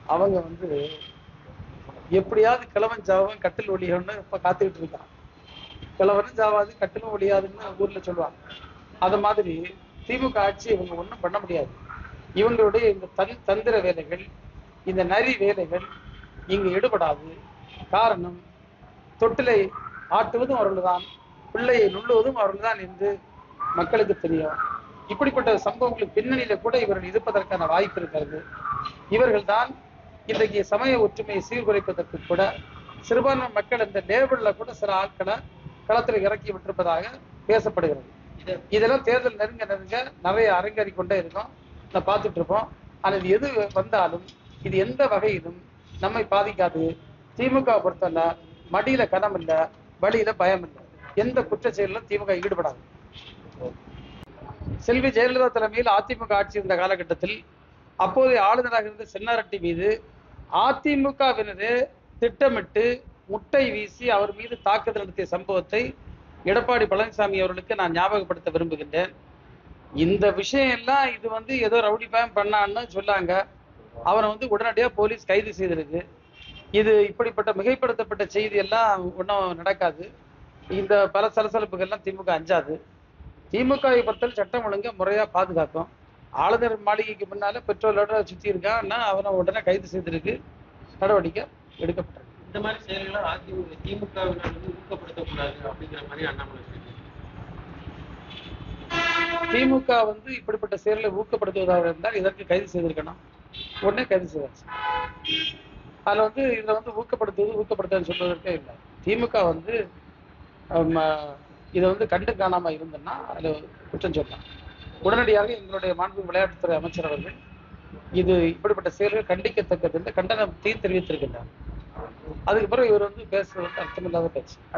அவங்க வந்து எப்படியாவது கிழவன் சாவன் கட்டில் ஒழியன்னு இப்ப காத்துக்கிட்டு இருக்கான் கிழவனும் சாவாது கட்டிலும் ஒழியாதுன்னு ஊர்ல சொல்லுவாங்க அது மாதிரி திமுக ஆட்சி இவங்க ஒண்ணும் பண்ண முடியாது இவங்களுடைய இந்த தன் தந்திர வேலைகள் இந்த நரி வேலைகள் இங்கு ஈடுபடாது காரணம் தொட்டிலை ஆட்டுவதும் அவர்கள்தான் பிள்ளையை நுள்ளுவதும் அவர்கள்தான் என்று மக்களுக்கு தெரியும் இப்படிப்பட்ட சம்பவங்களுக்கு பின்னணியில கூட இவர்கள் இருப்பதற்கான வாய்ப்பு இருக்கிறது இவர்கள் தான் இன்றைக்கு சமய ஒற்றுமையை சீர்குலைப்பதற்கு கூட சிறுபான்மை மக்கள் இந்த லேபிள்ல கூட சில ஆட்களை களத்தில் இறக்கி விட்டிருப்பதாக பேசப்படுகிறது இது- இதெல்லாம் தேர்தல் நெருங்க நெருங்க நிறைய அரங்கேறி கொண்டே இருக்கும் நான் பார்த்துட்டு இருப்போம் ஆனால் இது எது வந்தாலும் இது எந்த வகையிலும் நம்மை பாதிக்காது திமுக பொறுத்தவரை மடியில கனம் இல்லை வழியில பயம் இல்லை எந்த குற்ற செயலிலும் திமுக ஈடுபடாது செல்வி ஜெயலலிதா தலைமையில் அதிமுக ஆட்சி இருந்த காலகட்டத்தில் அப்போதைய ஆளுநராக இருந்த சென்னாரெட்டி மீது அதிமுகவினரே திட்டமிட்டு முட்டை வீசி அவர் மீது தாக்குதல் நடத்திய சம்பவத்தை எடப்பாடி பழனிசாமி அவர்களுக்கு நான் ஞாபகப்படுத்த விரும்புகின்றேன் இந்த விஷயம் எல்லாம் இது வந்து ஏதோ ரவுடி பயம் பண்ணான்னு சொன்னாங்க அவனை வந்து உடனடியாக போலீஸ் கைது செய்திருக்கு இது இப்படிப்பட்ட மிகைப்படுத்தப்பட்ட செய்தி எல்லாம் ஒன்றும் நடக்காது இந்த பல சலசலப்புகள்லாம் திமுக அஞ்சாது திமுகவை பொறுத்தவரை சட்டம் ஒழுங்கை முறையா பாதுகாக்கும் ஆளுநர் மாளிகைக்கு முன்னால பெட்ரோலோட சுத்தி இருக்கான்னா அவனை உடனே கைது செய்திருக்கு நடவடிக்கை எடுக்கப்பட்டிருக்கு இந்த மாதிரி செயல்களை அதிமுக திமுகவினர் வந்து ஊக்கப்படுத்தக்கூடாது அப்படிங்கிற மாதிரி அண்ணாமலை சொல்லியிருக்காரு. திமுக வந்து இப்படிப்பட்ட செயலை ஊக்கப்படுத்துவதாக இருந்தால் இதற்கு கைது செய்திருக்கணும் உடனே கைது செய்தாச்சு அதுல வந்து இதுல வந்து ஊக்கப்படுத்துவது ஊக்கப்படுத்துன்னு சொல்வதற்கே இல்லை திமுக வந்து ஆம், இதை வந்து கண்டு காணாம இருந்தேன்னா அதுல குற்றம் சொல்லலாம் உடனடியாக எங்களுடைய மாண்பு விளையாட்டுத்துறை அமைச்சர் அவர்கள் இது இப்படிப்பட்ட செயல்கள் கண்டிக்கத்தக்கது என்று கண்டனம் தீ தெரிவித்திருக்கின்றார் அதுக்கு பிறகு இவர் வந்து பேசுறது வந்து அர்த்தமில்லாத பேச்சு